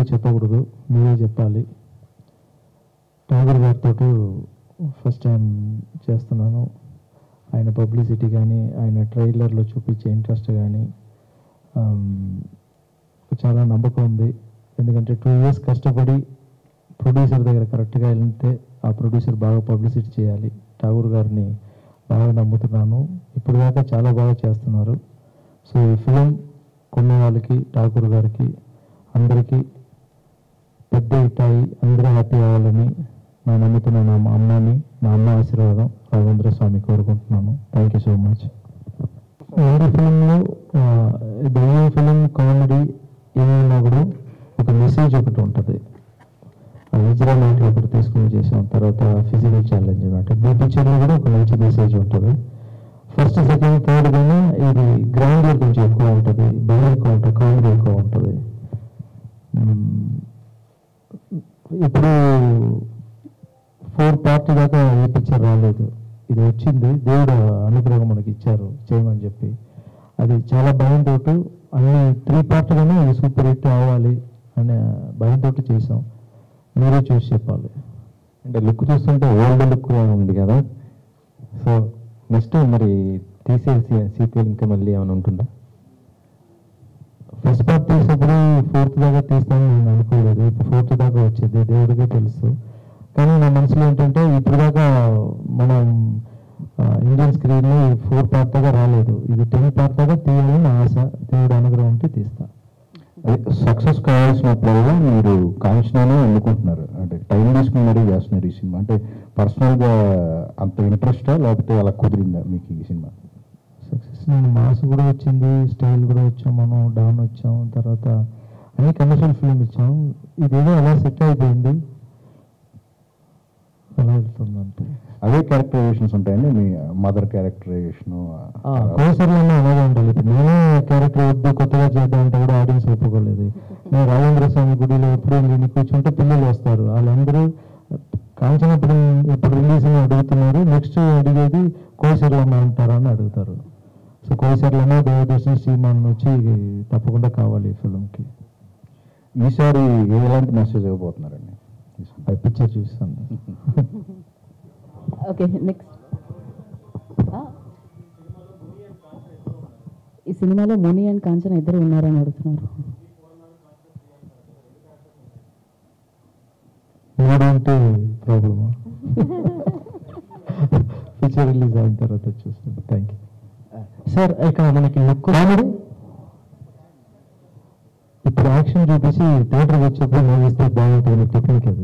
చెప్పకూడదు మీరే చెప్పాలి ఠాగూర్ గారితో ఫస్ట్ టైం చేస్తున్నాను ఆయన పబ్లిసిటీ కానీ ఆయన ట్రైలర్లో చూపించే ఇంట్రెస్ట్ కానీ చాలా నమ్మకం ఉంది ఎందుకంటే టూ ఇయర్స్ కష్టపడి ప్రొడ్యూసర్ దగ్గర కరెక్ట్గా వెళ్తే ఆ ప్రొడ్యూసర్ బాగా పబ్లిసిటీ చేయాలి ఠాగూర్ గారిని బాగా నమ్ముతున్నాను ఇప్పుడు దాకా చాలా బాగా చేస్తున్నారు సో ఈ ఫిలిం కొన్న వాళ్ళకి ఠాగూర్ గారికి అందరికీ పెద్ద హిట్ అయ్యి అందరూ హ్యాపీ అవ్వాలని నా నమ్ముతున్న నా అమ్మని నా అమ్మ ఆశీర్వాదం రాఘవేంద్ర స్వామి కోరుకుంటున్నాను థ్యాంక్ యూ సో మచ్ రెండు ఫిలింలో దయ్యం ఫిలిం కామెడీ ఏమైనా కూడా ఒక మెసేజ్ ఒకటి ఉంటుంది విజయ మాట ఒకటి తీసుకుని చేసాం తర్వాత ఫిజికల్ ఛాలెంజ్ అనమాట ఈ పిక్చర్లో కూడా ఒక మంచి మెసేజ్ ఉంటుంది ఫస్ట్ సెకండ్ థర్డ్ కన్నా ఇది గ్రౌండ్ కొంచెం ఎక్కువ ఉంటుంది భయం ఎక్కువ ఉంటుంది కామెడీ ఎక్కువ ఉంటుంది మ్మ్. ఇప్పుడు ఫోర్ పార్ట్ దాకా ఏ పిక్చర్ రాలేదు ఇది వచ్చింది దేవుడు అనుగ్రహం మనకి ఇచ్చారు చేయమని చెప్పి అది చాలా భయంతో అన్ని త్రీ పార్ట్లోనే ఇది సూపర్ హిట్ అవ్వాలి అనే భయంతో చేసాం మీరే చూసి చెప్పాలి అంటే లుక్ చూస్తుంటే ఓల్డ్ లుక్ ఉంది కదా సో నెక్స్ట్ మరి తీసే సీక్వెల్ ఇంకా మళ్ళీ ఏమైనా ఉంటుందా ఫస్ట్ పార్ట్ తీసినప్పుడు ఫోర్త్ దాకా తీస్తాను నేను అనుకోలేదు ఇప్పుడు ఫోర్త్ దాకా వచ్చేది దేవుడికే తెలుసు కానీ నా మనసులో ఏంటంటే ఇప్పుడు దాకా మనం ఆ, ఇండియన్ స్క్రీన్లో ఫోర్ పార్ట్ దాకా రాలేదు ఇది టెన్ పార్ట్ దాకా తీయాలని నా ఆశ దేవుడు అనుగ్రహం ఉంటే తీస్తా అదే సక్సెస్ కావాల్సినప్పుడల్లా మీరు కాంక్షణనే ఎన్నుకుంటున్నారు అంటే టైం తీసుకుని మరీ చేస్తున్నారు ఈ సినిమా అంటే పర్సనల్గా అంత ఇంట్రెస్టా లేకపోతే అలా కుదిరిందా మీకు ఈ సినిమా సక్సెస్ నేను మాస్ కూడా వచ్చింది స్టైల్ కూడా వచ్చాం మనం డాన్ వచ్చాం తర్వాత అన్ని కమర్షియల్ ఫిల్మ్ ఇచ్చాం ఇదేదో అలా సెట్ అయిపోయింది అలా వెళ్తుంది అంతే అవే క్యారెక్టరైజేషన్స్ ఉంటాయండి మీ మదర్ క్యారెక్టరైజేషన్ కోసర్లోనే అలాగే ఉండాలి ఇప్పుడు నేనే క్యారెక్టర్ వద్దు కొత్తగా చేద్దాం అంటే కూడా ఆడియన్స్ ఒప్పుకోలేదు నేను రాజేంద్ర స్వామి గుడిలో ఎప్పుడు వెళ్ళి కూర్చుంటే పిల్లలు వస్తారు వాళ్ళందరూ కాంచన ఎప్పుడు ఎప్పుడు రిలీజ్ అని అడుగుతున్నారు నెక్స్ట్ అడిగేది కోసర్లమ్మ అంటారా అని అడుగుతారు సో కోసర్లమ్మ దేవదర్శన్ శ్రీమాన్ వచ్చి తప్పకుండా కావాలి ఈ ఫిల్మ్కి ఈసారి ఎలాంటి మెసేజ్ ఇవ్వబోతున్నారండి ఈ సినిమా? అది పిక్చర్ చూస్తాను ఓకే నెక్స్ట్ ఈ సినిమాలో ముని అండ్ కాంచన ఇద్దరు ఉన్నారని అడుగుతున్నారు మూడు అంటే ప్రాబ్లమా పిక్చర్ రిలీజ్ అయిన తర్వాత చూస్తాను థ్యాంక్ యూ సార్ ఇక్కడ మనకి లుక్ కామెడీ ఇప్పుడు యాక్షన్ చూపించి థియేటర్కి వచ్చేప్పుడు మూవీస్తే బాగుంటుంది టెక్నిక్ అది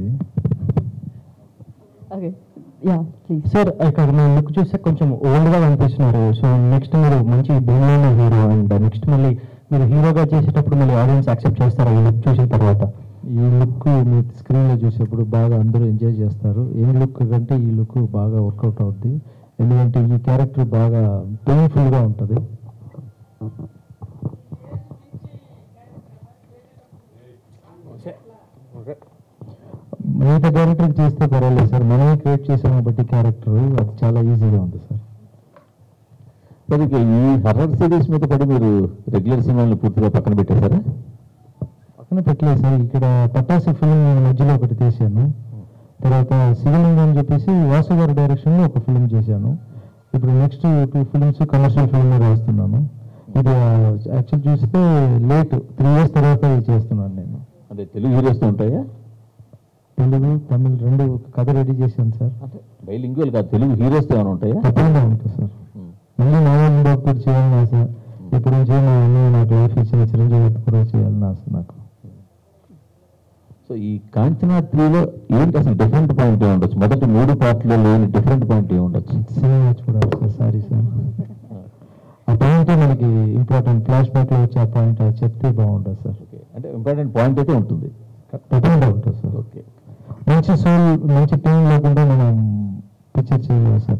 ఓకే యా ప్లీజ్ సార్ ఇక్కడ మన లుక్ చూస్తే కొంచెం ఓల్డ్గా కనిపిస్తున్నారు సో నెక్స్ట్ మీరు మంచి బెంగళూరు హీరో అండ్ నెక్స్ట్ మళ్ళీ మీరు హీరోగా చేసేటప్పుడు మళ్ళీ ఆడియన్స్ యాక్సెప్ట్ చేస్తారా ఈ లుక్ చూసిన తర్వాత ఈ లుక్ మీ స్క్రీన్లో చూసేప్పుడు బాగా అందరూ ఎంజాయ్ చేస్తారు ఏ లుక్ కంటే ఈ లుక్ బాగా వర్కౌట్ అవుద్ది ఎందుకంటే ఈ క్యారెక్టర్ బాగా పెయిన్ఫుల్గా ఉంటుంది మిగతా క్యారెక్టర్ చేస్తే పర్వాలేదు సార్ మనమే క్రియేట్ చేసాం కాబట్టి క్యారెక్టర్ అది చాలా ఈజీగా ఉంది సార్ మరి ఇక ఈ హర్రర్ సిరీస్ మీద పడి మీరు రెగ్యులర్ సినిమాలను పూర్తిగా పక్కన పెట్టేశారా పక్కన పెట్టలేదు సార్ ఇక్కడ పటాసి ఫిల్మ్ మధ్యలో ఒకటి తీశాను తర్వాత శివలింగం అని చెప్పేసి వాసు గారి డైరెక్షన్లో ఒక ఫిల్మ్ చేశాను ఇప్పుడు next two films commercial film రాస్తున్నాను ఇది యాక్చువల్ చూస్తే లేట్ త్రీ ఇయర్స్ తర్వాత ఇది చేస్తున్నాను నేను అంటే తెలుగు హీరోస్తో ఉంటాయా తెలుగు తమిళ్ రెండు కథ రెడీ చేశాను సార్ అంటే బైలింగ్వల్ కాదు తెలుగు హీరోస్తో ఏమైనా ఉంటాయా తప్పకుండా ఉంటుంది సార్ మళ్ళీ నారాయణ బాబు కూడా చేయాలని ఆశ ఇప్పుడు నుంచి మా అన్నయ్య నాకు లైఫ్ ఇచ్చిన చిరంజీవి గారు కూడా చేయాలని ఆశ నాకు సో ఈ కాంచనా త్రీలో ఏంటి అసలు డిఫరెంట్ పాయింట్ ఏ ఉండొచ్చు మొదటి మూడు పార్ట్లో లేని డిఫరెంట్ పాయింట్ ఏ ఉండొచ్చు సినిమా చూడాలి సార్ సారీ సార్ ఆ పాయింట్ మనకి ఇంపార్టెంట్ ఫ్లాష్ బ్యాక్ లో వచ్చే ఆ పాయింట్ చెప్తే బాగుంటుంది సార్ ఓకే అంటే ఇంపార్టెంట్ పాయింట్ అయితే ఉంటుంది తప్పకుండా ఉంటుంది సార్ ఓకే మంచి సోల్ మంచి టీం లేకుండా మనం పిక్చర్ చేయలేము సార్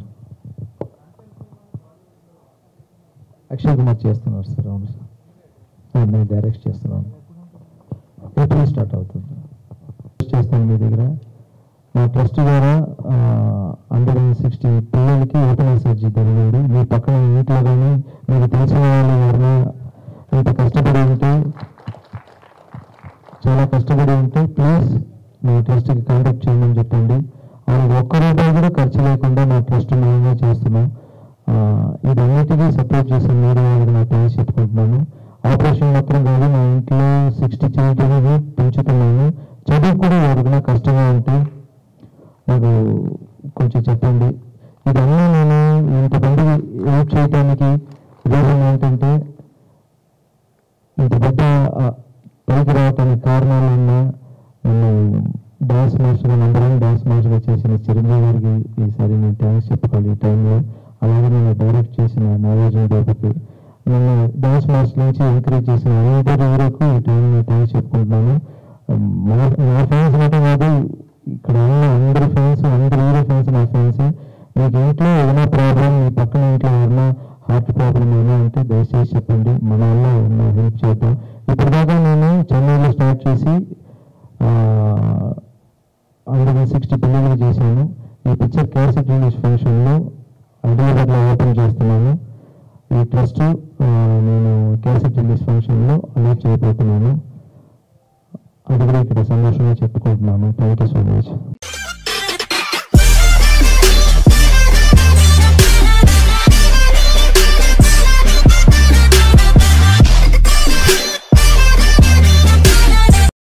అక్షయ్ కుమార్ చేస్తున్నారు సార్ అవును సార్ నేను డైరెక్ట్ చేస్తున్నాను ఏప్రిల్ స్టార్ట్ అవుతుంది చేస్తాను మీ దగ్గర మా ట్రస్ట్ ద్వారా హండ్రెడ్ అండ్ సిక్స్టీ పిల్లలకి ఓపెన్ సర్జరీ జరిగింది మీ పక్కన ఇంట్లో కానీ మీకు తెలిసిన వాళ్ళు ఎవరైనా ఇంత కష్టపడి ఉంటే చాలా కష్టపడి కష్టపడి ఉంటే ప్లీజ్ నా ట్రస్ట్కి కాంటాక్ట్ చేయమని చెప్పండి వాళ్ళకి ఒక్క రూపాయి కూడా ఖర్చు లేకుండా నా ట్రస్ట్ మేమే చేస్తున్నాం ఆ, ఇదన్నిటికీ సపోర్ట్ చేసిన మీరు వాళ్ళకి నా థ్యాంక్స్ చెప్పుకుంటున్నాను ఆపరేషన్ మాత్రం కాదు మా ఇంట్లో సిక్స్టీ చిల్డ్రన్ పెంచుతున్నాను చదువు కూడా ఎవరికైనా కష్టంగా ఉంటే నాకు కొంచెం చెప్పండి ఇదన్నీ నేను ఇంతమంది హెల్ప్ చేయడానికి రీజన్ ఏంటంటే ఇంత పెద్ద ఆ, పైకి రావటానికి కారణాలు ఉన్న నన్ను dance master number one dance మాస్టర్గా చేసిన చిరంజీవి గారికి ఈసారి నేను థ్యాంక్స్ చెప్పుకోవాలి ఈ టైంలో అలాగే నేను డైరెక్ట్ చేసిన నాగార్జున బాబుకి నన్ను డాన్స్ మాస్టర్ నుంచి ఎంకరేజ్ చేసిన అందరి హీరోకు ఈ టైం నేను థ్యాంక్స్ చెప్పుకుంటున్నాను మా నా ఫ్యాన్స్ అంటే కాదు ఇక్కడ ఉన్న అందరి ఫ్యాన్స్ అందరి హీరో ఫ్యాన్స్ నా ఫ్యాన్స్ మీకు ఇంట్లో ఏదైనా ప్రాబ్లం మీ పక్కన ఇంట్లో ఏదైనా హార్ట్ ప్రాబ్లం ఏమైనా ఉంటే దయచేసి చెప్పండి మన వల్ల ఉన్న హెల్ప్ చేద్దాం ఇప్పటిదాకా నేను చెన్నైలో స్టార్ట్ చేసి హండ్రెడ్ సిక్స్టీ పిల్లలు చేశాను ఈ పిక్చర్ క్యాసెట్ రిలీజ్ ఫంక్షన్లో హైదరాబాద్లో ఓపెన్ చేస్తున్నాను ఈ ట్రస్ట్ నేను క్యాసెట్ రిలీజ్ ఫంక్షన్లో అలర్ట్ చేయబోతున్నాను అది కూడా ఇక్కడ సంతోషంగా చెప్పుకుంటున్నాను థ్యాంక్ యూ సో మచ్